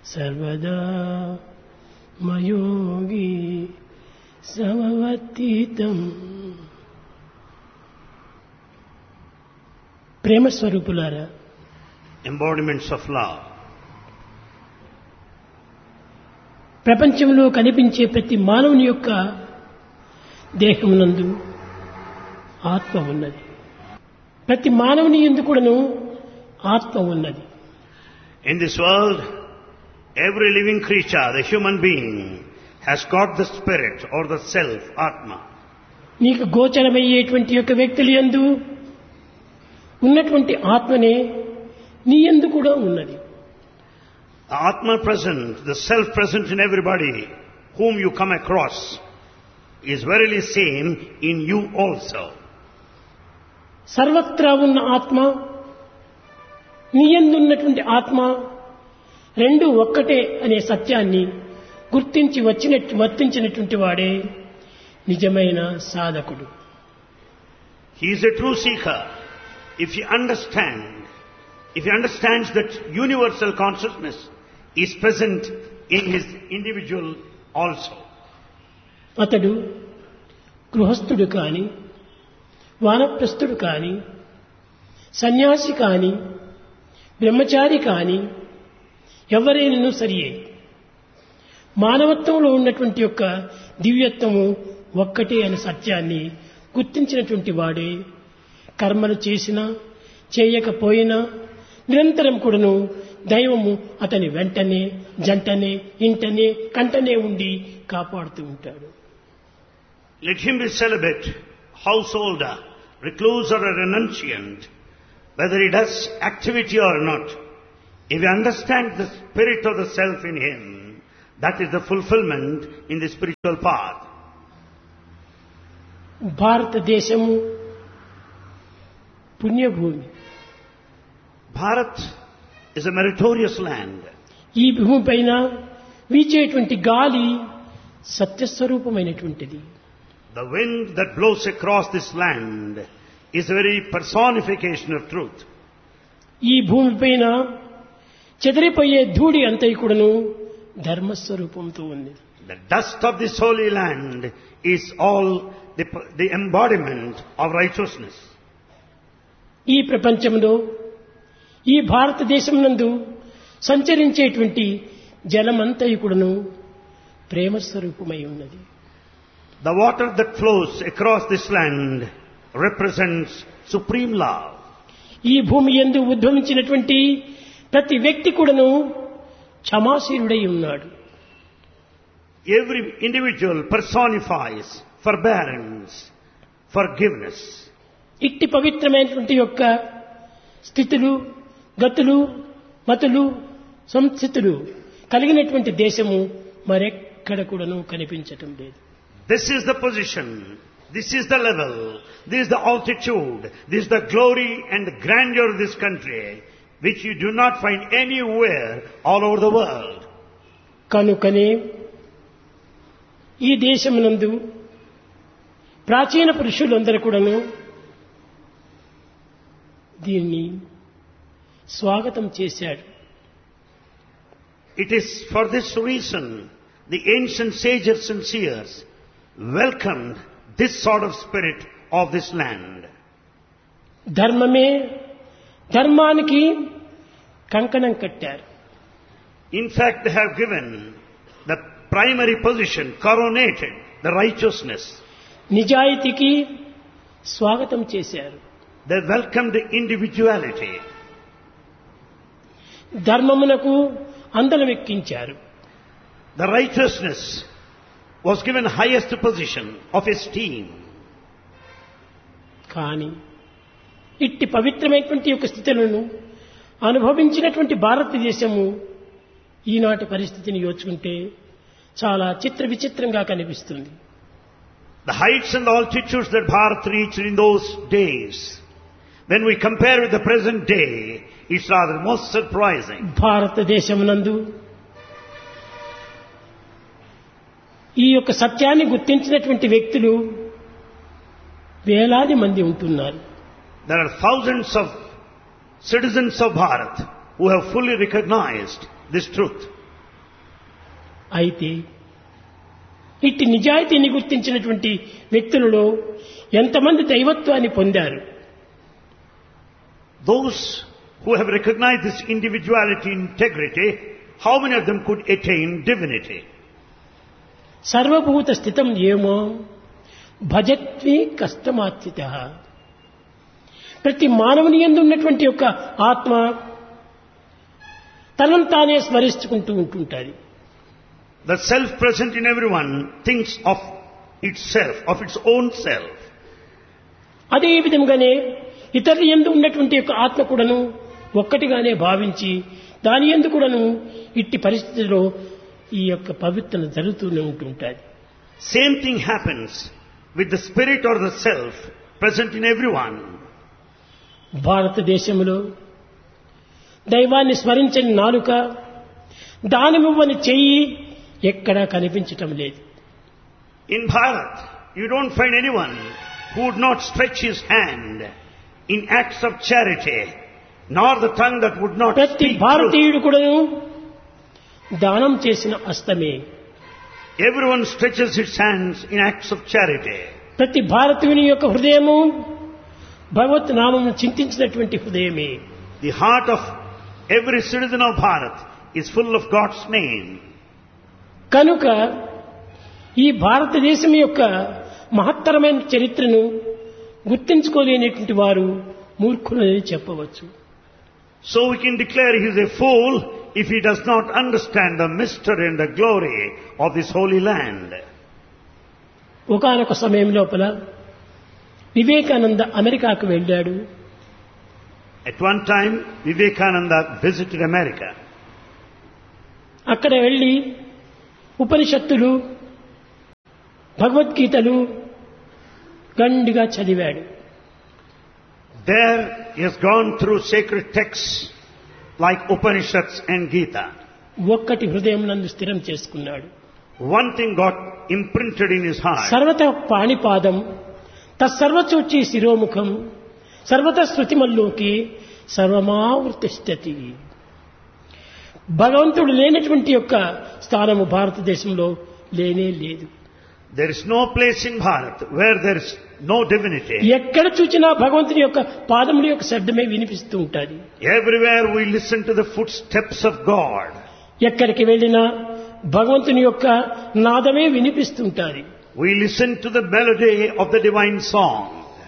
సర్వదా మయోగి సమవర్తితం ప్రేమ స్వరూపులారా embodiments of love. ప్రపంచంలో కనిపించే ప్రతి మానవుని యొక్క దేహమునందు ఆత్మ ఉన్నది ప్రతి మానవుని ఎందు కూడాను ఆత్మ ఉన్నది In this world, every living creature, the human being, has got the spirit or the self, Atma. నీకు గోచరమయ్యేటువంటి యొక్క వ్యక్తులు ఎందు ఉన్నటువంటి ఆత్మనే నీ ఎందు కూడా ఉన్నది The Atma present, the self present in everybody whom you come across, is verily same in you also. సర్వత్రా ఉన్న ఆత్మ నీ ఎందున్నటువంటి ఆత్మ రెండు ఒక్కటే అనే సత్యాన్ని గుర్తించి వచ్చినట్టు వర్తించినటువంటి వాడే నిజమైన సాధకుడు He is a true seeker. If he understand, if he understands that universal consciousness is present in his individual also. అతడు గృహస్థుడు కాని వానప్రస్థుడు కాని సన్యాసి కాని బ్రహ్మచారి కాని ఎవరైనను సరియే మానవత్వంలో ఉన్నటువంటి యొక్క దివ్యత్వము ఒక్కటే అనే సత్యాన్ని గుర్తించినటువంటి వాడే కర్మలు చేసినా చేయకపోయినా నిరంతరం కూడాను దైవము అతని వెంటనే జంటనే ఇంటనే కంటనే ఉండి కాపాడుతూ ఉంటాడు Let him be celibate, householder, recluse or a renunciant, whether he does activity or not. If he understands the spirit of the self in him, that is the fulfillment in the spiritual path. భారతదేశము పుణ్యభూమి Bharat is a meritorious land. ఈ భూమి పైన వీచేటువంటి గాలి సత్యస్వరూపమైనటువంటిది The wind that blows across this land is a very personification of truth. ఈ భూమి పైన చెదిరిపోయే ధూళి అంతయి కూడాను ధర్మస్వరూపంతో ఉంది The dust of this holy land is all the, the embodiment of righteousness. ఈ ప్రపంచంలో ఈ భారతదేశం నందు సంచరించేటువంటి జలమంతయి కూడాను ప్రేమ స్వరూపమై ఉన్నది The water that flows across this land represents supreme love. ఈ భూమి ఎందు ఉద్భవించినటువంటి ప్రతి వ్యక్తి కూడాను క్షమాశీలుడై ఉన్నాడు Every individual personifies forbearance, forgiveness. ఇట్టి పవిత్రమైనటువంటి యొక్క స్థితులు గతులు మతులు సంస్థితులు కలిగినటువంటి దేశము మరెక్కడ కూడాను కనిపించటం లేదు This is the position, this is the level, this is the altitude, this is the glory and the grandeur of this country, which you do not find anywhere all over the world. కనుకనే ఈ దేశమునందు ప్రాచీన పురుషులందరూ కూడాను దీన్ని స్వాగతం చేశాడు It is for this reason the ancient sages and seers welcomed this sort of spirit of this land. ధర్మమే ధర్మానికి కంకణం కట్టారు In fact, they have given the primary position, coronated the righteousness. నిజాయితీకి స్వాగతం చేశారు They welcomed the individuality. ధర్మమునకు అందలం ఎక్కించారు The righteousness was given highest position of esteem. కానీ ఇట్టి పవిత్రమైనటువంటి యొక్క స్థితులను అనుభవించినటువంటి భారతదేశము ఈనాటి పరిస్థితిని యోచుకుంటే చాలా చిత్ర విచిత్రంగా కనిపిస్తుంది The heights and the altitudes that Bharat reached in those days, when we compare with the present day, it's rather most surprising. భారతదేశమునందు ఈ యొక్క సత్యాన్ని గుర్తించినటువంటి వ్యక్తులు వేలాది మంది ఉంటున్నారు There are thousands of citizens of Bharat who have fully recognized this truth. అయితే ఇట్టి నిజాయితీని గుర్తించినటువంటి వ్యక్తులలో ఎంతమంది దైవత్వాన్ని పొందారు Those who have recognized this individuality, integrity, how many of them could attain divinity? సర్వభూత స్థితం ఏమో భజత్వే కష్టమాత్రిత ప్రతి మానవుని ఎందు ఉన్నటువంటి యొక్క ఆత్మ తనను తానే స్మరించుకుంటూ ఉంటుంటుంది The self present in everyone thinks of itself, of its own self. అదే విధంగానే ఇతరుల ఎందు ఉన్నటువంటి యొక్క ఆత్మ కూడాను ఒక్కటిగానే భావించి దాని ఎందు కూడాను ఇట్టి పరిస్థితిలో ఈ యొక్క పవిత్రత జరుగుతూనే ఉంటుంటుంది Same thing happens with the spirit or the self present in everyone. భారతదేశంలో దైవాన్ని స్మరించని నాలుక దానమివ్వని చెయ్యి ఎక్కడా కనిపించటం లేదు In Bharat, you don't find anyone who would not stretch his hand in acts of charity, nor the tongue that would not ప్రతి speak truth. భారతీయుడు కూడాను దానం చేసిన అస్తమే Everyone stretches its hands in acts of charity. ప్రతి భారతీయుని యొక్క హృదయము భగవత్ నామం చింతించినటువంటి హృదయమే The heart of every citizen of Bharat is full of God's name. కనుక ఈ భారతదేశం యొక్క మహత్తరమైన చరిత్రను గుర్తించుకోలేనటువంటి వారు మూర్ఖులని చెప్పవచ్చు So we can declare he is a fool if he does not understand the mystery and the glory of this holy land. ఒకానొక సమయం లోపల వివేకానంద అమెరికాకు వెళ్ళాడు At one time, Vivekananda visited America. అక్కడ వెళ్ళి ఉపనిషత్తులు భగవద్గీతలు గండిగా చదివాడు There he has gone through sacred texts like Upanishads and Gita. ఒక్కటి హృదయం నందు స్థిరం చేసుకున్నాడు One thing got imprinted in his heart. సర్వత పాణిపాదం తత్సర్వచూచి శిరోముఖం సర్వత శృతిమల్లోకి సర్వమావృతిష్టతి భగవంతుడు లేనటువంటి యొక్క స్థానము భారతదేశంలో లేనే లేదు There is no place in Bharat where there is no divinity. ఎక్కడ చూచినా భగవంతుని యొక్క పాదముల యొక్క శబ్దమే వినిపిస్తూ ఉంటుంది Everywhere we listen to the footsteps of God. ఎక్కడికి వెళ్ళినా భగవంతుని యొక్క నాదమే వినిపిస్తుంటాది We listen to the melody of the divine song.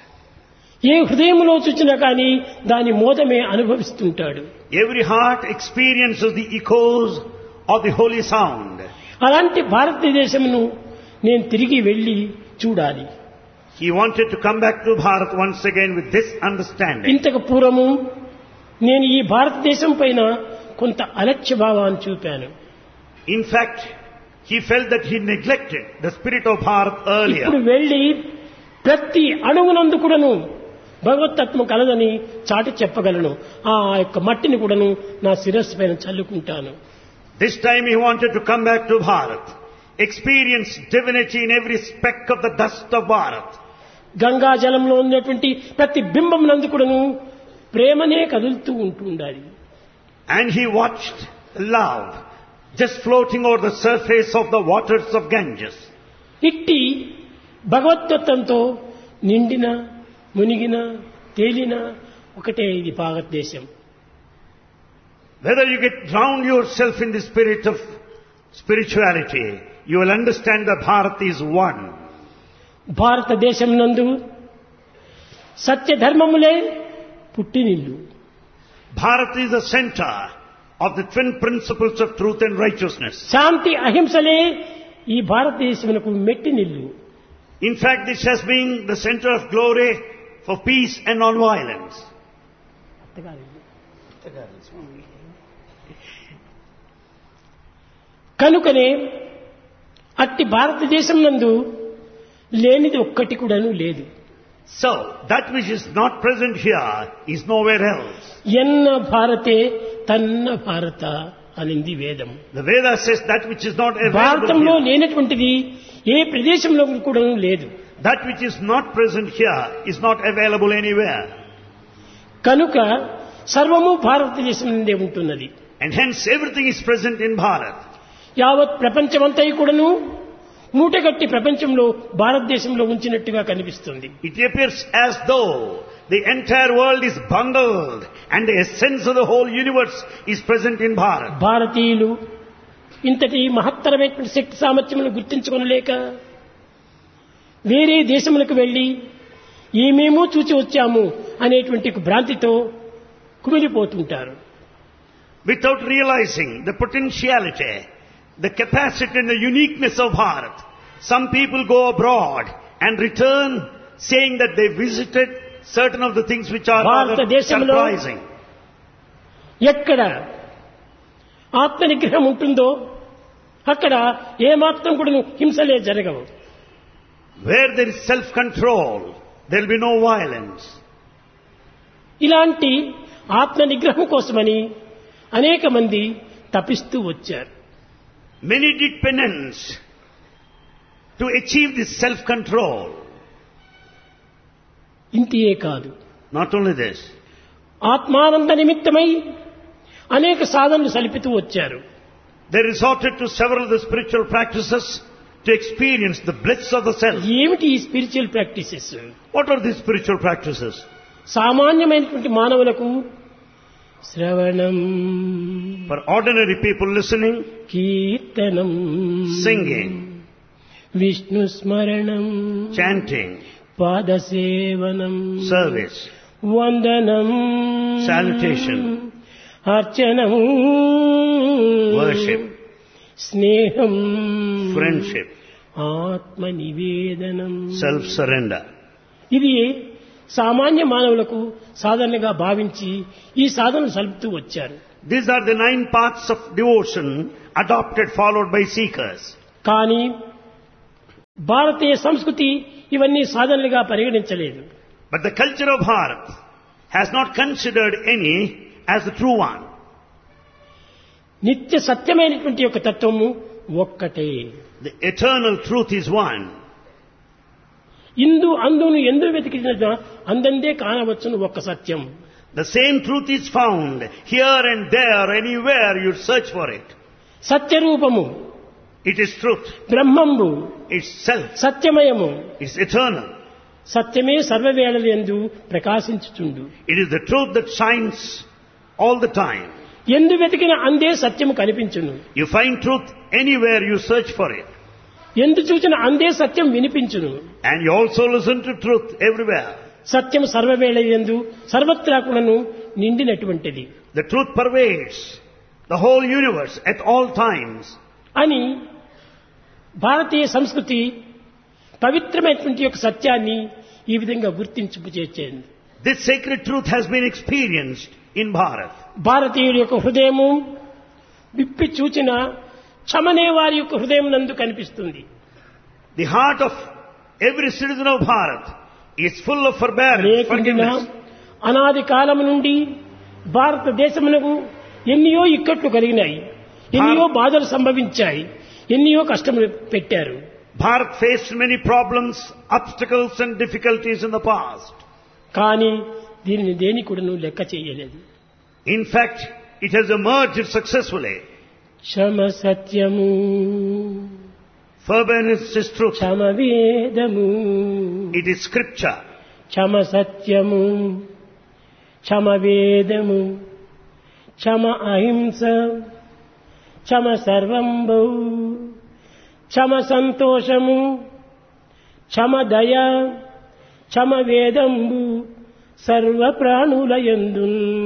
ఏ హృదయంలో చూచినా కానీ దాని మోదమే అనుభవిస్తుంటాడు Every heart experiences the echoes of the holy sound. అలాంటి భారతదేశమును నేను తిరిగి వెళ్ళి చూడాలి He wanted to come back to Bharat once again with this understanding. ఇంతకు పూర్వము నేను ఈ భారతదేశం పైన కొంత అలక్ష్య భావాన్ని చూపాను In fact, he felt that he neglected the spirit of Bharat ఇప్పుడు earlier. వెళ్ళి ప్రతి అణువునందు కూడాను భగవతత్వం కలదని చాటి చెప్పగలను ఆ యొక్క మట్టిని కూడాను నా శిరస్సు పైన చల్లుకుంటాను This time he wanted to come back to Bharat, experience divinity in every speck of the dust of Bharat. Ganga జలంలో ఉన్నటువంటి ప్రతి బింబం నందు కూడాను ప్రేమనే కదులుతూ ఉంటూ ఉండాలి And he watched love just floating over the surface of the waters of Ganges. ఇట్టి భగవతత్వంతో నిండిన మునిగిన తేలిన ఒకటే ఇది భారతదేశం Whether you get drown yourself in the spirit of spirituality, you will understand that Bharat is one. భారతదేశం నందు సత్యధర్మములే పుట్టినిల్లు Bharat is the center of the twin principles of truth and righteousness. శాంతి అహింసలే ఈ భారతదేశమునకు మెట్టినిల్లు In fact, this has been the center of glory for peace and non-violence. కనుకనే అట్టి భారతదేశం నందు లేనిది ఒక్కటి కూడాను లేదు So, that which is not present here is nowhere else. ఎన్న భారతే తన్న భారత అనింది వేదం The Veda says that which is not available భారతంలో here, లేనటువంటిది ఏ ప్రదేశంలో కూడా లేదు that which is not present here is not available anywhere. కనుక సర్వము భారతదేశం నుండే ఉంటున్నది And hence everything is present in Bharat. యావత్ ప్రపంచమంతా కూడాను మూటగట్టి ప్రపంచంలో భారతదేశంలో ఉంచినట్టుగా కనిపిస్తుంది It appears as though the entire world is bundled and the essence of the whole universe is present in Bharat. భారతీయులు ఇంతటి మహత్తరమైనటువంటి శక్తి సామర్థ్యములను గుర్తించుకొనలేక వేరే దేశములకు వెళ్లి ఏమేమో చూచి వచ్చాము అనేటువంటి ఒక భ్రాంతితో కుమిలిపోతుంటారు Without realizing the potentiality, the capacity and the uniqueness of Bharat, some people go abroad and return saying that they visited certain of the things which are rather భారతదేశంలో surprising. ఎక్కడ ఆత్మ నిగ్రహం ఉంటుందో అక్కడ ఏమాత్రం కూడా హింసలే జరగవు Where there is self-control, there will be no violence. ఇలాంటి ఆత్మ నిగ్రహం కోసమని అనేక మంది తపిస్తూ వచ్చారు Many did penance to achieve this self-control. ఇంతియే కాదు Not only this, ఆత్మానంద నిమిత్తమై అనేక సాధనలు సలిపితూ వచ్చారు they resorted to several of the spiritual practices to experience the bliss of the self. ఏమిటి ఈ spiritual practices What are these spiritual practices? సామాన్యమైనటువంటి మానవులకు శ్రవణం For ordinary people listening, కీర్తనం Singing. విష్ణు స్మరణం chanting, పాదసేవనం service, వందనం Salutation. అర్చనం worship, స్నేహం friendship, ఆత్మ నివేదనం self-surrender. ఇది సామాన్య మానవులకు సాధారణంగా భావించి ఈ సాధనలు సలుపుతూ వచ్చారు These are the nine paths of devotion adopted, followed by seekers. కానీ భారతీయ సంస్కృతి ఇవన్నీ సాధనలుగా పరిగణించలేదు But the culture of Bharat has not considered any as the true one. నిత్య సత్యమైనటువంటి యొక్క తత్వము ఒక్కటే The eternal truth is one. ఇందు అందును ఎందు వెతికిన అందందే కానవచ్చును ఒక్క సత్యం The same truth is found here and there, anywhere you search for it. సత్యరూపము It is truth. బ్రహ్మంబు It's self. సత్యమయము It's eternal. సత్యమే సర్వవేళలు ఎందు ప్రకాశించుచుండు It is the truth that shines all the time. ఎందు వెతికిన అందే సత్యము కనిపించును You find truth anywhere you search for it. ఎందు చూచిన అందే సత్యం వినిపించును And you also listen to truth everywhere. సత్యం సర్వవేళ ఎందు సర్వత్రా కూడాను నిండినటువంటిది The truth pervades the whole universe at all times. అని భారతీయ సంస్కృతి పవిత్రమైనటువంటి యొక్క సత్యాన్ని ఈ విధంగా గుర్తింపు చేసేది This sacred truth has been experienced in Bharat. భారతీయుల యొక్క హృదయము విప్పి చూచిన క్షమనే వారి యొక్క హృదయం నందు కనిపిస్తుంది The heart of every citizen of Bharat is full of forbearance, లేకుండా forgiveness. అనాది కాలం నుండి భారతదేశమునకు ఎన్నియో ఇక్కట్లు కలిగినాయి ఎన్నియో బాధలు సంభవించాయి ఎన్నియో కష్టములు పెట్టారు Bharat faced many problems, obstacles and difficulties in the past. కానీ దీనిని దేని కూడాను లెక్క చేయలేదు In fact, it has emerged successfully. క్షమ సత్యము Forbearance is truth. క్షమ వేదము It is scripture. క్షమ సత్యము క్షమ వేదము క్షమ అహింస క్షమ సర్వంబౌ క్షమ సంతోషము క్షమ దయ క్షమ వేదంబు సర్వ ప్రాణులయందు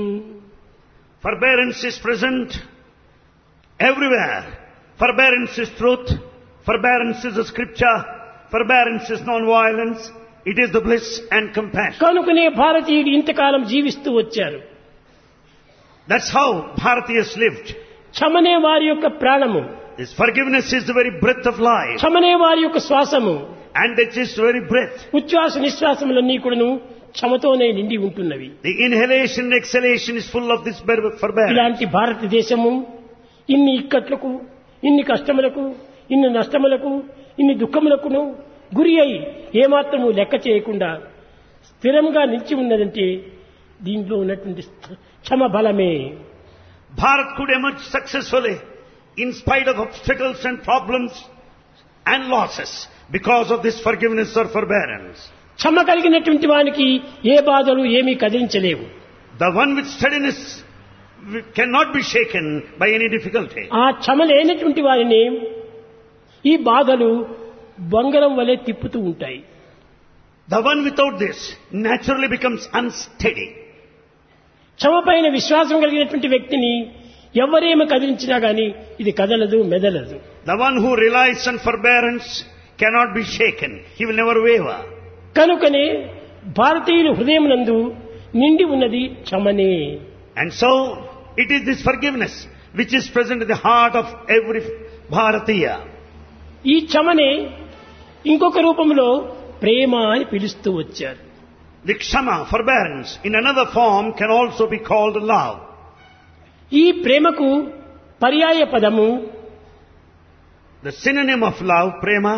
Forbearance is present everywhere. Forbearance is truth. Forbearance is the scripture. Forbearance is non-violence. It is the bliss and compassion. కనుకనే భారతీయుడు ఇంతకాలం జీవిస్తూ వచ్చారు That's how Bharatiyas lived. క్షమనే వారి యొక్క ప్రాణము This forgiveness is the very breath of life. క్షమనే వారి యొక్క శ్వాసము And it is the very breath. ఉచ్ఛ్వాస నిశ్వాసములన్నీ కూడాను క్షమతోనే నిండి ఉంటున్నవి The inhalation and exhalation is full of this ber- forbearance. ఇలాంటి భారతదేశము ఇన్ని ఇక్కట్లకు ఇన్ని కష్టములకు ఇన్ని నష్టములకు ఇన్ని దుఃఖములకును గురి అయి ఏమాత్రము లెక్క చేయకుండా స్థిరంగా నిలిచి ఉన్నదంటే దీంట్లో ఉన్నటువంటి స్థ- క్షమ బలమే Bharat could emerge successfully in spite of obstacles and problems and losses because of this forgiveness or forbearance. క్షమ కలిగినటువంటి వానికి ఏ బాధలు ఏమీ కదిలించలేవు The one with steadiness cannot be shaken by any difficulty. ఆ క్షమ లేనటువంటి వారిని ఈ బాధలు బొంగరం వలె తిప్పుతూ ఉంటాయి The one without this naturally becomes unsteady. క్షమ పైన విశ్వాసం కలిగినటువంటి వ్యక్తిని ఎవరేమి కదిలించినా గాని ఇది కదలదు మెదలదు The one who relies on forbearance cannot be shaken. He will never waver. కనుకనే భారతీయుల హృదయమునందు నిండి ఉన్నది క్షమనే And so, it is this forgiveness which is present in the heart of every Bharatiya. ఈ క్షమనే ఇంకొక రూపంలో ప్రేమ అని పిలుస్తూ వచ్చారు The kshama, forbearance, in another form can also be called love. ఈ ప్రేమకు పర్యాయ పదము The synonym of love, prema,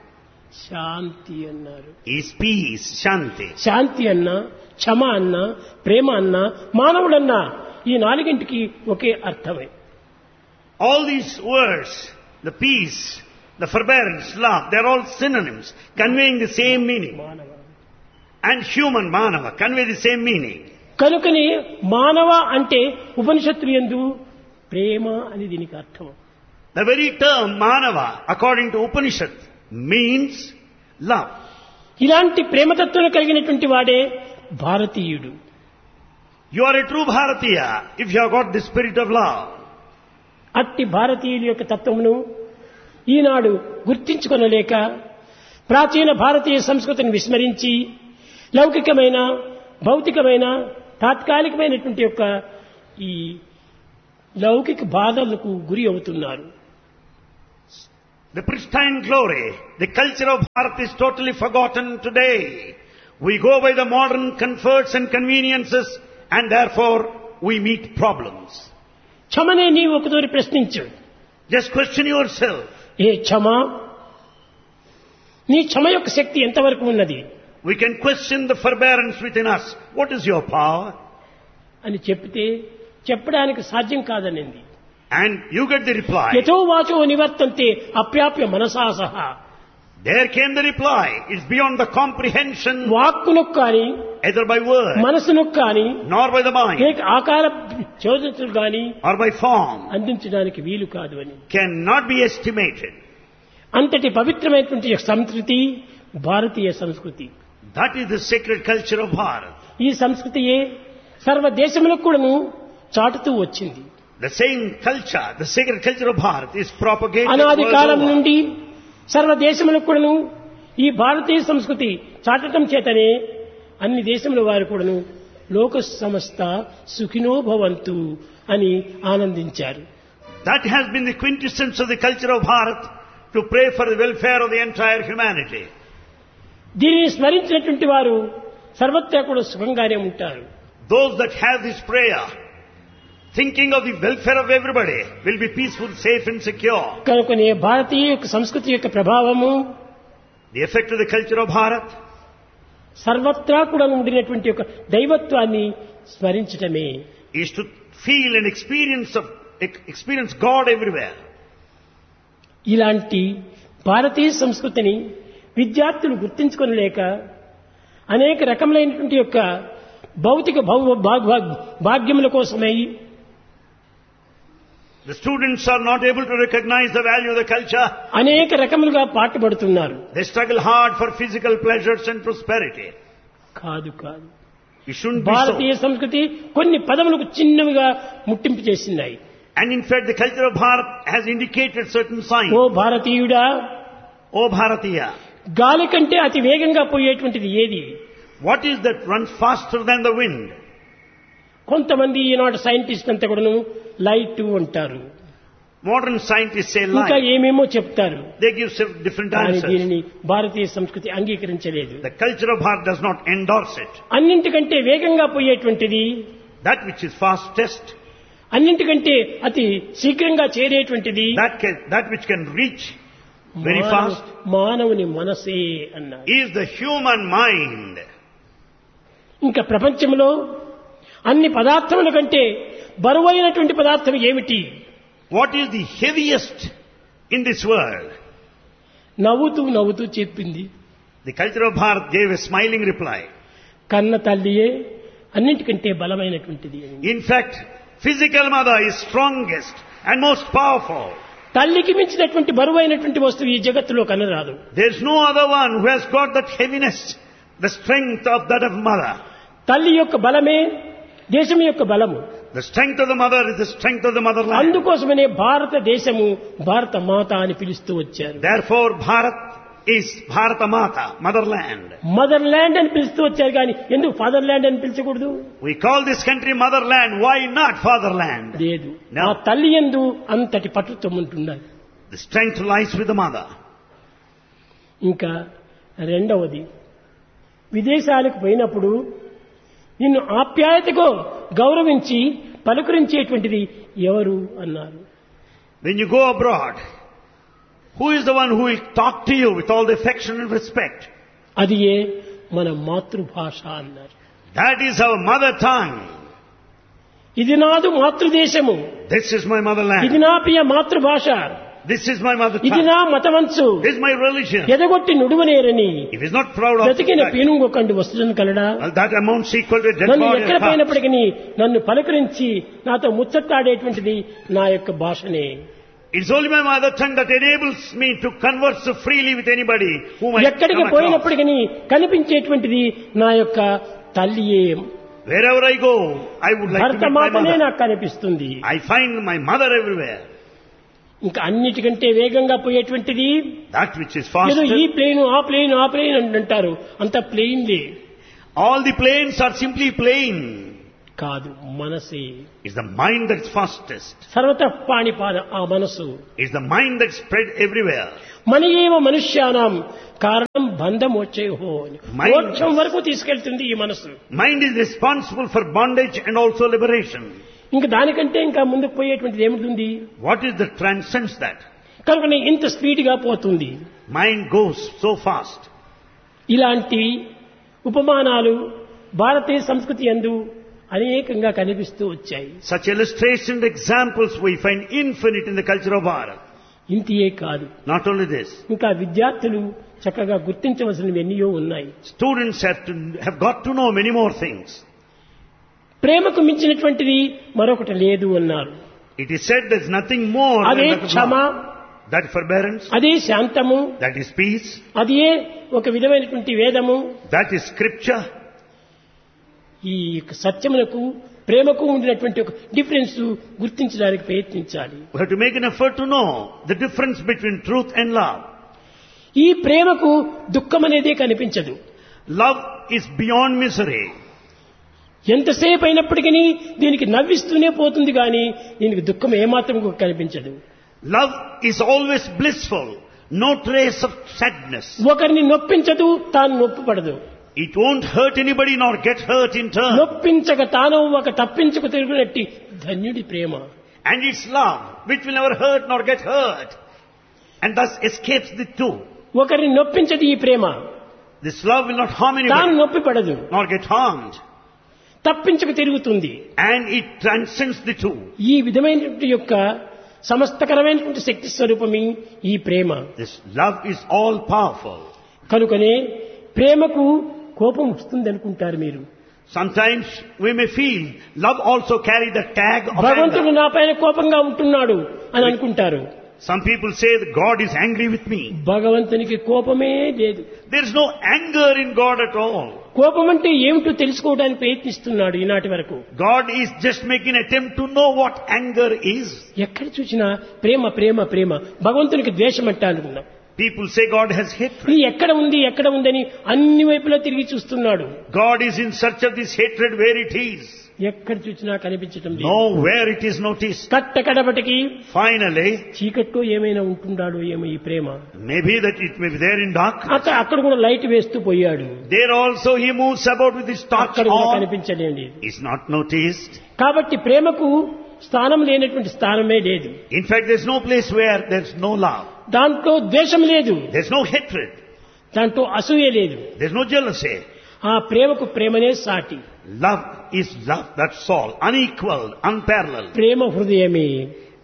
శాంతి అన్నారు is peace, shanti. శాంతి అన్న క్షమ అన్న ప్రేమ అన్న మానవుడన్నా ఈ నాలుగింటికి ఒకే అర్థమే All these words, the peace, the forbearance, love, they're all synonyms conveying the same meaning. మానవ And human, manava, convey the same meaning. కనుకని మానవ అంటే ఉపనిషత్తులు ఎందు ప్రేమ అని దీనికి అర్థం The very term manava, according to Upanishad, means love. ఇలాంటి ప్రేమతత్వం కలిగినటువంటి వాడే భారతీయుడు You are a true Bharatiya if you have got the spirit of love. అట్టి భారతీయుల యొక్క తత్వమును ఈనాడు గుర్తించుకొనలేక ప్రాచీన భారతీయ సంస్కృతిని విస్మరించి లౌకికమైన భౌతికమైన తాత్కాలికమైనటువంటి యొక్క ఈ లౌకిక బాధలకు గురి అవుతున్నారు The pristine glory, the culture of Bharat is totally forgotten today. We go by the modern comforts and conveniences and therefore we meet problems. క్షమనే నీవు ఒకతోరి ప్రశ్నించు Just question yourself. ఏ క్షమ నీ క్షమ యొక్క శక్తి ఎంతవరకు ఉన్నది We can question the forbearance within us. What is your power? అని చెప్తే చెప్పడానికి సాధ్యం కాదనింది And you get the reply. యథో వాచో నివర్తంతే అప్యాప్య మనసా సహా There came the reply. It's beyond the comprehension వాక్కునకు కానీ either by word మనసునకు కానీ nor by the mind లేక ఆకార చోదతులు కానీ or by form. అందించడానికి వీలు కాదు అని Cannot be estimated. అంతటి పవిత్రమైనటువంటి సంస్కృతి భారతీయ సంస్కృతి That is the sacred culture of Bharat. ఈ సంస్కృతియే సర్వ దేశములకు కూడాను చాటుతూ వచ్చింది The same culture, the sacred culture of Bharat is propagated అనాది world కాలం over. నుండి సర్వ దేశములకు కూడాను ఈ భారతీయ సంస్కృతి చాటటం చేతనే అన్ని దేశముల వారు కూడాను లోక సమస్త సుఖినో భవంతు అని ఆనందించారు That has been the quintessence of the culture of Bharat to pray for the welfare of the entire humanity. దీనిని స్మరించినటువంటి వారు సర్వత్రా కూడా సుఖంగానే ఉంటారు Those that have this prayer, thinking of the welfare of everybody, will be peaceful, safe and secure. కనుకనే భారతీయ యొక్క సంస్కృతి యొక్క ప్రభావము The effect of the culture of Bharat సర్వత్రా కూడా ఉండినటువంటి ఒక దైవత్వాన్ని స్మరించటమే is to feel and experience of experience God everywhere. ఇలాంటి భారతీయ సంస్కృతిని విద్యార్థులు గుర్తించుకొనలేక అనేక రకములైనటువంటి యొక్క భౌతిక భౌ- భాగ్- భాగ్- భాగ్యముల కోసమై The students are not able to recognize the value of the culture. అనేక రకములుగా పాటుపడుతున్నారు They struggle hard for physical pleasures and prosperity. కాదు కాదు It shouldn't be Bharatiya so. సంస్కృతి కొన్ని పదములకు చిన్నవిగా ముట్టింపు చేసినాయి And in fact, the culture of Bharat has indicated certain signs. Oh భారతీయుడా O Bharatiya, గాలి కంటే అతి వేగంగా పోయేటువంటిది ఏది what is that runs faster than the wind? కొంతమంది ఈనాటి సైంటిస్ట్ అంతా కూడాను లైట్ అంటారు Modern scientists say ఇంకా light. ఏమేమో చెప్తారు They give sev- different కానీ answers. దీనిని భారతీయ సంస్కృతి అంగీకరించలేదు The culture of Bharat does not endorse it. అన్నింటికంటే వేగంగా పోయేటువంటిది That which is fastest, అన్నింటికంటే అతి శీఘ్రంగా చేరేటువంటిది that, can, that which can reach very మానవ- fast, మానవుని మనసే అన్నారు is the human mind. ఇంకా ప్రపంచంలో అన్ని పదార్థముల కంటే బరువైనటువంటి పదార్థం ఏమిటి What is the heaviest in this world? నవ్వుతూ నవ్వుతూ చెప్పింది The culture of Bharat gave a smiling reply. కన్న తల్లియే అన్నిటికంటే బలమైనటువంటిది అని In fact, physical mother is strongest and most powerful. తల్లికి మించినటువంటి బరువైనటువంటి వస్తువు ఈ జగత్తులో కనరాదు There's no other one who has got that heaviness, the strength of that of mother. తల్లి యొక్క బలమే దేశం యొక్క బలము The strength of the mother is the strength of the motherland. అందుకోసమనే భారతదేశము భారత మాత అని పిలుస్తూ వచ్చారు Therefore, Bharat is Bharata Mata, motherland. Motherland అని పిలుస్తూ వచ్చారు కానీ ఎందుకు ఫాదర్ ల్యాండ్ అని పిలిచకూడదు We call this country motherland. Why not fatherland? లేదు No. ఆ తల్లి ఎందు అంతటి పట్టుత్వం ఉంటున్నది The strength lies with the mother. ఇంకా రెండవది విదేశాలకు పోయినప్పుడు నిన్ను ఆప్యాయతగా గౌరవించి పలుకరించేటువంటిది ఎవరు అన్నారు When you go abroad, who is the one who will talk to you with all the affection and respect? అది ఏ మన మాతృభాష అన్నారు That is our mother tongue. ఇది నాదు మాతృదేశము This is my ఇది motherland. నా ప్రియ మాతృభాష This is my mother ఇది tongue. నా మతవంచు This is my religion. ఎదగొట్టి నుడువనేరని If he's not proud of బ్రతికిన that, పీనుగొకండి వస్తువులను కలడా well, that amounts equal to a dead నన్ను body. ఎక్కడ and heart. పోయినప్పటికీ నన్ను పలకరించి నాతో ముచ్చట్లాడేటువంటిది నా యొక్క భాషనే It's only my mother tongue that enables me to converse so freely with anybody whom I ఎక్కడికి come across. పోయినప్పటికీ కనిపించేటువంటిది నా యొక్క తల్లియే Wherever I go, I would like to భర్త meet my మాతనే mother. నాకు కనిపిస్తుంది I find my mother everywhere. ఇంకా అన్నిటికంటే వేగంగా పోయేటువంటిది That which is ఏదో ఈ faster. ప్లేన్ ఆ ప్లేన్ ఆ ప్లేన్ అని అంటారు అంత ప్లేన్లే All the planes are simply plain. కాదు మనసే It's the mind that's fastest. సర్వత పాణిపాద ఆ మనసు It's the mind that's spread everywhere. మన ఏవ మనుష్యానం కారణం బంధం వచ్చేహో అని Mind- మోక్షం వరకు తీసుకెళ్తుంది ఈ మనసు Mind is responsible for bondage and also liberation. ఇంకా దానికంటే ఇంకా ముందుకు పోయేటువంటిది ఏమిటి What is that transcends that? కనుక ఇంత స్పీడ్ గా పోతుంది Mind goes so fast. ఇలాంటి ఉపమానాలు భారతీయ సంస్కృతి యందు అనేకంగా కనిపిస్తూ వచ్చాయి Such illustration examples we find infinite in the culture of Bharat. ఇంతియే కాదు Not only this, ఇంకా విద్యార్థులు చక్కగా గుర్తించవలసినవి ఎన్నో ఉన్నాయి students have, to, have got to know many more things. ప్రేమకు మించినటువంటిది మరొకటి లేదు అన్నారు It is said there's nothing more than అదే that of క్షమ love. That forbearance, అదే శాంతము that is peace, అదే ఒక విధమైనటువంటి వేదము that is scripture. ఈ యొక్క సత్యమునకు ప్రేమకు ఉండినటువంటి ఒక డిఫరెన్స్ గుర్తించడానికి ప్రయత్నించాలి We have to make an effort to know the difference between truth and love. ఈ ప్రేమకు దుఃఖం అనేదే కనిపించదు Love is beyond misery. ఎంతసేపు అయినప్పటికీ దీనికి నవ్విస్తూనే పోతుంది కానీ దీనికి దుఃఖం ఏమాత్రం కూడా కనిపించదు Love is always blissful, no trace of sadness. ఒకరిని నొప్పించదు తాను నొప్పిపడదు It won't hurt anybody nor get hurt in turn. నొప్పించక తాను ఒక తప్పించుకు తిరుగునట్టి ధన్యుడి ప్రేమ And it's love which will never hurt nor get hurt. And thus escapes the two. ఒకరిని నొప్పించదు ఈ ప్రేమ This love will not harm తాను anybody నొప్పిపడదు nor get harmed. తప్పించుకు తిరుగుతుంది And it transcends the two. ఈ విధమైనటువంటి యొక్క సమస్తకరమైనటువంటి శక్తి స్వరూపమి ఈ ప్రేమ This love is all powerful. కనుకనే ప్రేమకు కోపం వస్తుంది అనుకుంటారు మీరు Sometimes we may feel love also carry the tag of భగవంతుడు anger. నా పైన కోపంగా ఉంటున్నాడు అని అనుకుంటారు Some people say that God is angry with me. భగవంతునికి కోపమే లేదు There is no anger in God at all. కోపం అంటే ఏమిటో తెలుసుకోవడానికి ప్రయత్నిస్తున్నాడు ఈనాటి వరకు God is just making attempt to know what anger is. ఎక్కడ చూసినా ప్రేమ ప్రేమ ప్రేమ భగవంతునికి ద్వేషం అంటే అనుకున్నాం People say God has hatred. ఇది ఎక్కడ ఉంది ఎక్కడ ఉందని అన్ని వైపులా తిరిగి చూస్తున్నాడు God is in search of this hatred where it is. ఎక్కడ చూసినా కనిపించటం లేదు Nowhere it is noticed. కట్ట కడబటికి Finally, చీకట్లో ఏమైనా ఉంటున్నాడో ఏమో ఈ ప్రేమ maybe that it may be there in darkness. అక్కడ అక్కడ కూడా లైట్ వేస్తూ పోయాడు There also he moves about with his torch అక్కడ కూడా on. కనిపించలేండి Is not noticed. కాబట్టి ప్రేమకు స్థానం లేనటువంటి స్థానమే లేదు In fact, there's no place where there's no love. దాంట్లో ద్వేషం లేదు There's no hatred. దాంట్లో అసూయ లేదు There's no jealousy. ఆ ప్రేమకు ప్రేమనే సాటి Love is love. That's all. Unequaled, unparalleled. ప్రేమ హృదయమే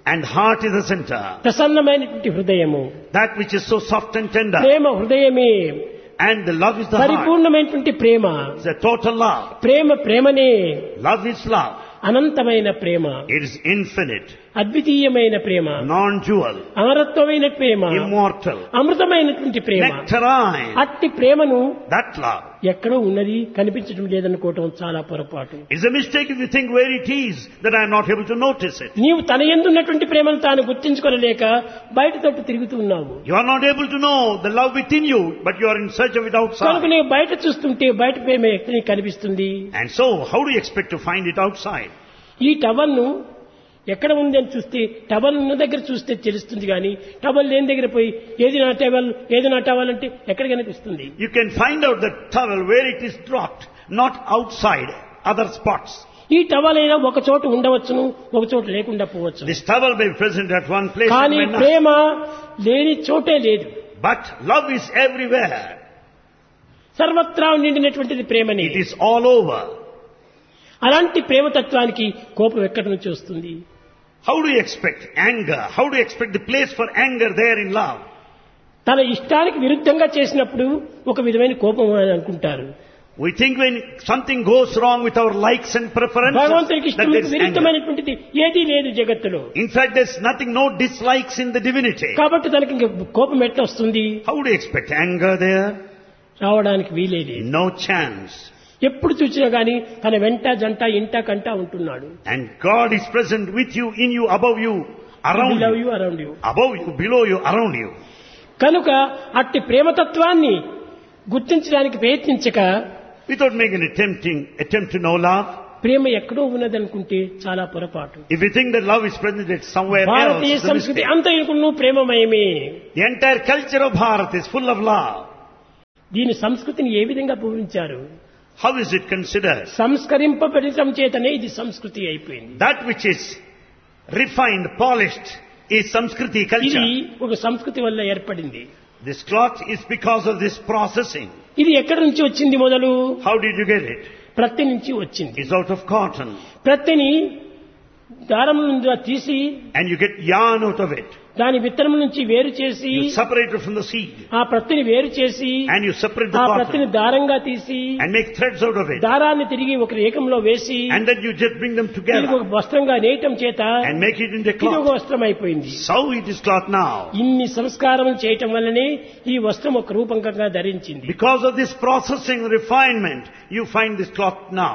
And heart is the center. ప్రసన్నమైనటువంటి హృదయము That which is so soft and tender. ప్రేమ హృదయమే And the love is the heart. పరిపూర్ణమైనటువంటి ప్రేమ It's a total love. ప్రేమ ప్రేమనే Love is love. అనంతమైన ప్రేమ It is infinite, అద్వితీయమైన Prema non-dual, అమరత్వమైన Prema immortal, అమృతమైనటువంటి Prema nectarine. అట్టి ప్రేమను That love. ఎక్కడో ఉన్నది కనిపించడం లేదనుకోవటం చాలా పొరపాటు It's a mistake if you think where it is that I am not able to notice it. నీవు తన ఎందున్నటువంటి ప్రేమను తాను గుర్తించుకోలేక బయట తట్టు తిరుగుతూ ఉన్నావు You are not able to know the love within you, but you are in search of it కనుక outside. నీవు బయట చూస్తుంటే బయట ప్రేమ ఎక్కడ నీకు కనిపిస్తుంది And so, how do you expect to find it outside? ఈ టవల్ను ఎక్కడ ఉంది అని చూస్తే టవల్ ఉన్న దగ్గర చూస్తే తెలుస్తుంది కానీ టవల్ లేని దగ్గర పోయి ఏది నా టవల్ ఏది నా టవల్ అంటే ఎక్కడ కనిపిస్తుంది You can find out the towel where it is dropped, not outside other spots. ఈ టవల్ అయినా ఒక చోట ఉండవచ్చును ఒక చోట లేకుండా పోవచ్చు This towel may be present at one place and కానీ may not. ప్రేమ లేని చోటే లేదు But love is everywhere. సర్వత్రా నిండినటువంటిది ప్రేమని It is all over. అలాంటి ప్రేమతత్వానికి కోపం ఎక్కడి నుంచి వస్తుంది How do you expect anger? How do you expect the place for anger there in love? తన ఇష్టానికి విరుద్ధంగా చేసినప్పుడు ఒక విధమైన కోపం అని అనుకుంటారు We think when something goes wrong with our likes and preferences, భగవంతునికి that ఇష్టం there is anger. విరుద్ధమైనటువంటిది ఏదీ లేదు జగత్తులో In fact, there's nothing, no dislikes in the divinity. కాబట్టి తనకి ఇంక కోపం ఎట్లా వస్తుంది How do you expect anger there? రావడానికి వీలేదు No chance. ఎప్పుడు చూసినా గాని తన వెంట జంట ఇంట కంట ఉంటున్నాడు And God is present with you, in you, above you, around love you. You around you Above you, below you, around you. కనుక అట్టి ప్రేమతత్వాన్ని గుర్తించడానికి ప్రయత్నించక Without making an attempting, attempt to know love. ప్రేమ ఎక్కడో ఉన్నదనుకుంటే చాలా పొరపాటు If you think that love is present at somewhere else, Bharatiya it's a సంస్కృతి mistake. అంత ఇంకును ప్రేమమయమే The entire culture of Bharat is full of love. దీని సంస్కృతిని ఏ విధంగా పూరించారు How is it considered? సంస్కరింపబడటం చేతనే ఇది సంస్కృతి అయిపోయింది That which is refined, polished, is Samskriti ఇది culture. ఒక సంస్కృతి వల్ల ఏర్పడింది This cloth is because of this processing. ఇది ఎక్కడి నుంచి వచ్చింది మొదలు How did you get it? ప్రత్తి నుంచి వచ్చింది It's out of cotton. ప్రత్తిని దారం నుంచి తీసి And you get yarn out of it. దాని విత్తనం నుంచి వేరు చేసి You separate it from the seed. ఆ ప్రత్తిని వేరు చేసి And you separate the ఆ ప్రత్తిని cotton. దారంగా తీసి And make threads out of it. దారాన్ని తిరిగి ఒక ఏకంలో వేసి And then you just bring them ఇది together. ఒక వస్త్రంగా నేయటం చేత And make it into a ఇది ఒక cloth. వస్త్రం అయిపోయింది So it is cloth now. ఇన్ని సంస్కారం చేయటం వల్లనే ఈ వస్త్రం ఒక రూపంగా ధరించింది Because of this processing, refinement, you find this cloth now.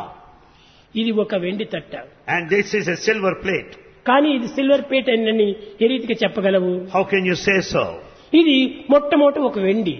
ఇది ఒక వెండి తట్ట And this is a silver plate. కానీ ఇది సిల్వర్ పేట్ అని ఏ రీతిగా చెప్పగలవు How can you say so? ఇది మొట్టమొదటి ఒక వెండి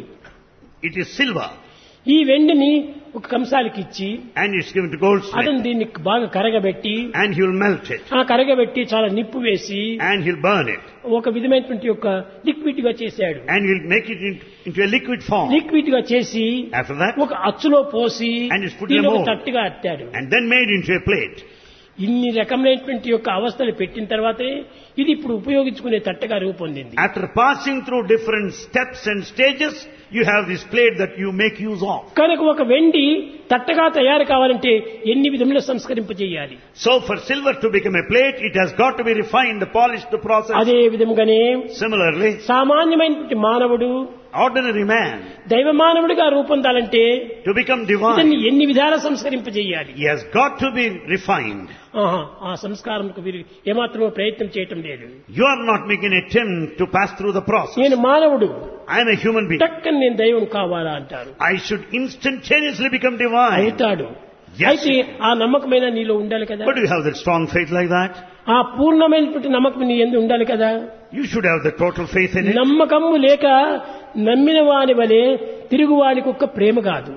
It is silver. ఈ వెండిని ఒక కంసాలికి ఇచ్చి And it's given to goldsmith. అతను దీన్ని బాగా కరగబెట్టి And he'll melt it. ఆ కరగబెట్టి చాలా నిప్పు వేసి And he'll burn it. ఒక విధమైనటువంటి యొక్క లిక్విడ్ గా చేశాడు And he'll make it in- into a liquid form. Liquid గా చేసి After that, ఒక అచ్చులో పోసి And it's put in a దీన్ని ఒక mold. తట్టుగా అట్టాడు and then made into a plate. ఇన్ని రకమైనటువంటి యొక్క అవస్థలు పెట్టిన తర్వాతే ఇది ఇప్పుడు ఉపయోగించుకునే తట్టగా రూపొందింది After passing through different steps and stages, you have this plate that you make use of. కనుక ఒక వెండి తట్టగా తయారు కావాలంటే ఎన్ని విధముల సంస్కరింపజేయాలి So for silver to become a plate, it has got to be refined, polished, the process. అదే విధముగానే Similarly, సామాన్యమైనటువంటి మానవుడు ordinary man, దైవ మానవుడిగా రూపొందాలంటే to become ఇతన్ని divine, ఎన్ని విధాల సంస్కరింపజేయాలి he has got to be refined. ఆహా, ఆ సంస్కారంకు వీరు ఏమాత్రమో ప్రయత్నం చేయటం లేదు You are not making an attempt to pass through the process. నేను మానవుడు I am a human being. టక్కని నేను దైవం కావాలా అంటారు I should instantaneously become divine. అవుతాడు Yes. అయితే ఆ నమ్మకమైన నీలో ఉండాలి కదా But do you have that strong faith like that? ఆ పూర్ణమైనటువంటి నమ్మకం నీ ఎందు ఉండాలి కదా You should have the total faith in it. నమ్మకము లేక నమ్మిన వాని వలె తిరుగువానికి ఒక్క ప్రేమ కాదు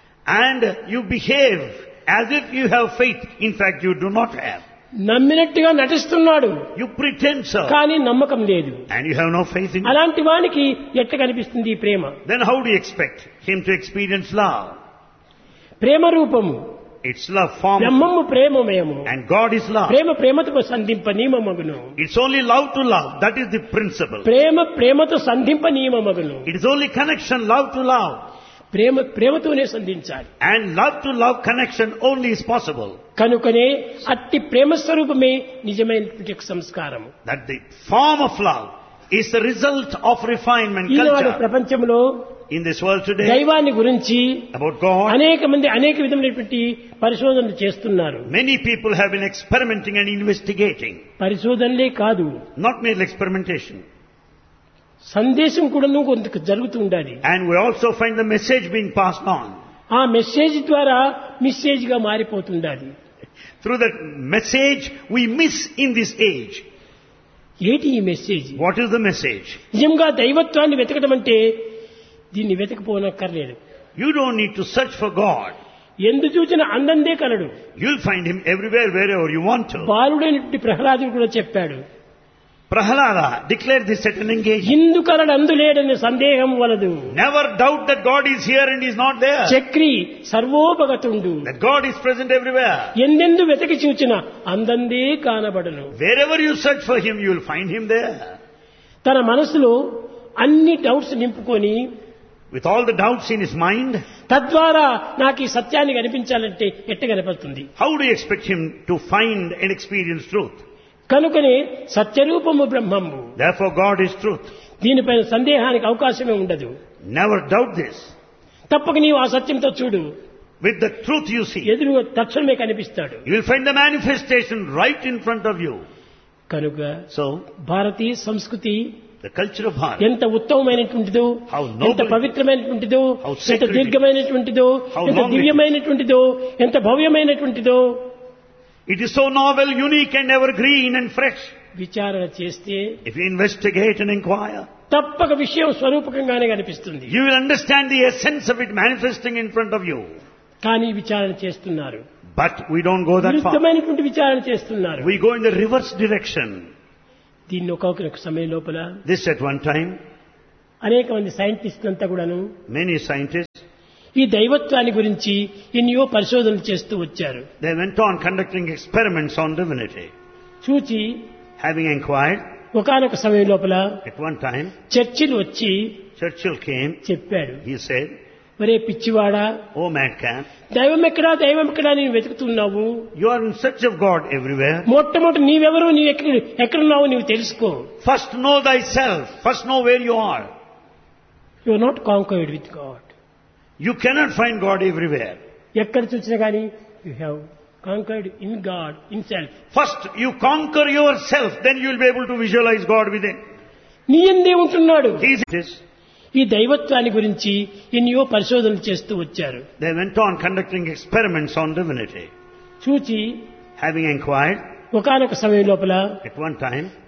And you behave as if you have faith. In fact, you do not have. నమ్మినట్టుగా నటిస్తున్నాడు You pretend so. కానీ నమ్మకం లేదు And you have no faith in it. అలాంటి వానికి ఎట్ట కనిపిస్తుంది ఈ ప్రేమ Then how do you expect him to experience love? ప్రేమ రూపము It's love form. బ్రహ్మము ప్రేమమయము And God is love. ప్రేమ ప్రేమతో సంధింప నియమమగును It's only love to love. That is the principle. ప్రేమ ప్రేమతో సంధింప నియమమగును It is only connection, love to love. ప్రేమ ప్రేమతోనే సంధించాలి And love to love connection only is possible. కనుకనే అట్టి ప్రేమ స్వరూపమే నిజమైనటువంటి ఒక సంస్కారము That the form of love is the result of refinement Eenadu culture. ప్రపంచంలో In this world today, దైవాన్ని గురించి about God, అనేక మంది అనేక విధమైనటువంటి పరిశోధనలు చేస్తున్నారు many people have been experimenting and investigating. పరిశోధనలే కాదు Not merely experimentation. సందేశం కూడాను కొంత జరుగుతూ ఉండాలి And we also find the message being passed on. ఆ మెసేజ్ ద్వారా మిస్సేజ్ గా మారిపోతుండాలి Through that message we miss in this age. ఏటి ఈ message What is the message? నిజంగా దైవత్వాన్ని వెతకడం అంటే దీన్ని వెతకపోనక్కర్లేదు You don't need to search for God. ఎందు చూచిన అందందే కలడు You'll find Him everywhere, wherever you want to. బాలుడైనటువంటి ప్రహ్లాదుడు కూడా చెప్పాడు Prahalada declared this at an engagement. ఇందు కలడు అందులేడని సందేహం వలదు Never doubt that God is here and is not there. Chakri సర్వోపగతుండు That God is present everywhere. ఎందెందు వెతకి చూచిన అందందే కానబడను Wherever you search for Him, you will find Him there. తన మనసులో అన్ని doubts నింపుకొని With all the doubts in his mind, తద్వారా నాకు ఈ సత్యాన్ని కనిపించాలంటే ఎట్ట కనపడుతుంది how do you expect him to find and experience truth? కనుకనే సత్యరూపము బ్రహ్మము Therefore, God is truth. దీనిపైన సందేహానికి అవకాశమే ఉండదు Never doubt this. తప్పక నీవు ఆ సత్యంతో చూడు With the truth you see, ఎదురు తక్షణమే కనిపిస్తాడు you will find the manifestation right in front of you. కనుక So, భారతీయ సంస్కృతి the culture of Bharat, ఎంత ఉత్తమమైనటువంటిదో How noble ఎంత పవిత్రమైనటువంటిదో How ఎంత sacred it is. దీర్ఘమైనటువంటిదో How ఎంత long it is. దివ్యమైనటువంటిదో ఎంత భవ్యమైనటువంటిదో it is so novel, unique and evergreen and fresh. విచారణ చేస్తే If you investigate and inquire, తప్పక విషయం స్వరూపకంగానే కనిపిస్తుంది you will understand the essence of it manifesting in front of you. కానీ విచారణ చేస్తున్నారు But we don't go that far. విరుద్ధమైనటువంటి విచారణ చేస్తున్నారు We go in the reverse direction. దీన్ని ఒక్కొక్క సమయం లోపల This at one time, అనేక మంది సైంటిస్టులు అంతా కూడాను many scientists, ఈ దైవత్వాన్ని గురించి ఎన్నో పరిశోధనలు చేస్తూ వచ్చారు they went on conducting experiments on divinity. చూచి Having inquired, ఒకానొక సమయం లోపల at one time, చర్చిలు వచ్చి Churchill came, చెప్పాడు he said, ఒరే పిచ్చివాడా Oh madcap, దైవం ఎక్కడా దైవం ఎక్కడా నేను వెతుకుతున్నావు you are in search of God everywhere. మొట్టమొదటి నీవెవరు నీవు ఎక్కడ ఎక్కడున్నావు నీవు తెలుసుకో First know thyself. First know where you are. You are not conquered with God You cannot find God everywhere. ఎక్కడ చూసినా కానీ you have conquered in God in self First you conquer yourself, then you will be able to visualize God within. నీ ఎందే ఉంటున్నాడు He is. ఈ దైవత్వాన్ని గురించి ఎన్నో పరిశోధనలు చేస్తూ వచ్చారు They went on conducting experiments on divinity. చూచి Having inquired, ఒకానొక సమయం లోపల at one time,